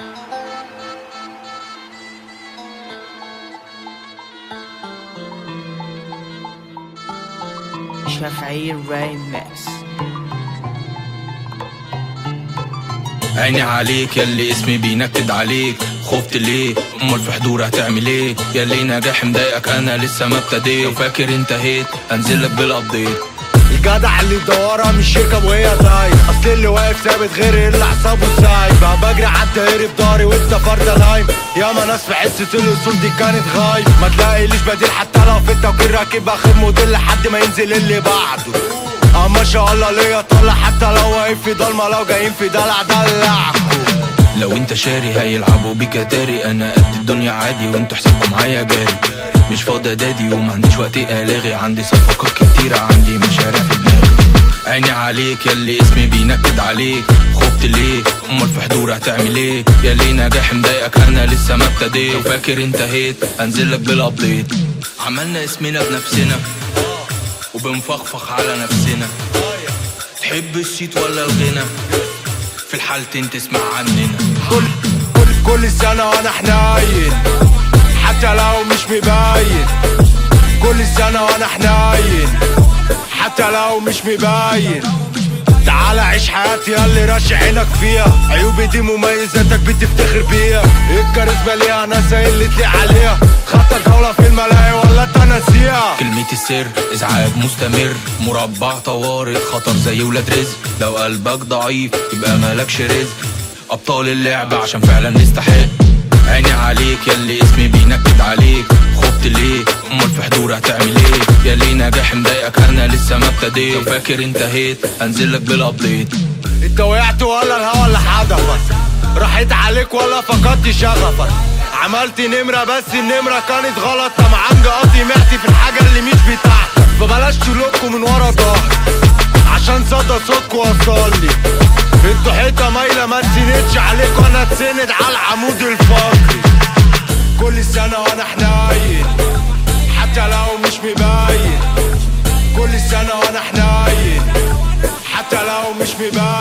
شافعي ريمكس عيني عليك ياللي اسمي بينكد عليك خفت ليه امال في حضور هتعمل ايه ياللي نجاح مضايقك انا لسه ما ابتديت لو فاكر انتهيت انزلك بالابديت الجدع اللي يدورها مش يركب وهي تايه اصل اللي واقف ثابت غير اللي حسابه سايب بقى بجري عدى هرب داري وانت فرده نايم ياما ناس في حصه الاصول دي كانت غايب ما تلاقيليش بديل حتى لو في التوكيل راكب اخر موديل لحد ما ينزل اللي بعده اه ما شاء الله ليا طلع حتى لو واقف في ضلمه لو جايين في دلع دلعكوا لو انت شاري هيلعبوا بيك اتاري انا قد الدنيا عادي وانتوا حسابكم معايا جاري مش فاضي دادي وما عنديش وقت الاغي عندي صفقات كتيرة عندي مشاريع في دماغي عيني عليك ياللي اسمي بينكد عليك خفت ليه امال في حضور هتعمل ايه ياللي نجاح مضايقك انا لسه ما ابتديت لو فاكر انتهيت انزلك بالابديت عملنا اسمنا بنفسنا وبنفخفخ على نفسنا تحب الشيت ولا الغنى في الحالتين تسمع عننا كل كل كل سنة وانا حنين حتى لو مش مبين كل سنة وانا حنين حتى لو مش مبين تعال عيش حياتي ياللي راشع عينك فيها عيوبي دي مميزاتك بتفتخر بيها الكاريزما ليها ناس اللي تليق عليها خدتك جولة في الملاهي ولا انت ناسيها كلمة السر ازعاج مستمر مربع طوارئ خطر زي ولاد رزق لو قلبك ضعيف يبقى مالكش رزق ابطال اللعبة عشان فعلا نستحق عيني عليك ياللي اسمي بينكد عليك خفت ليه امال في حضور هتعمل ايه ياللي نجاح مضايقك انا لسه ما ابتديت لو فاكر انتهيت انزلك بالابديت انت وقعت ولا الهوا اللي حدفك راحت عليك ولا فقدت شغفك عملت نمرة بس النمرة كانت غلط طمعان قاطي معتي في الحاجة اللي مش بتاعتك فبلاش تلوكوا من ورا ظهري عشان صدى صوتكوا وصلي انتوا حيطة مايلة ما تسندش عليك وانا اتسند على العمود الفقري كل سنة وانا حنين حتى لو مش مبين كل سنة وانا حنين حتى لو مش مبين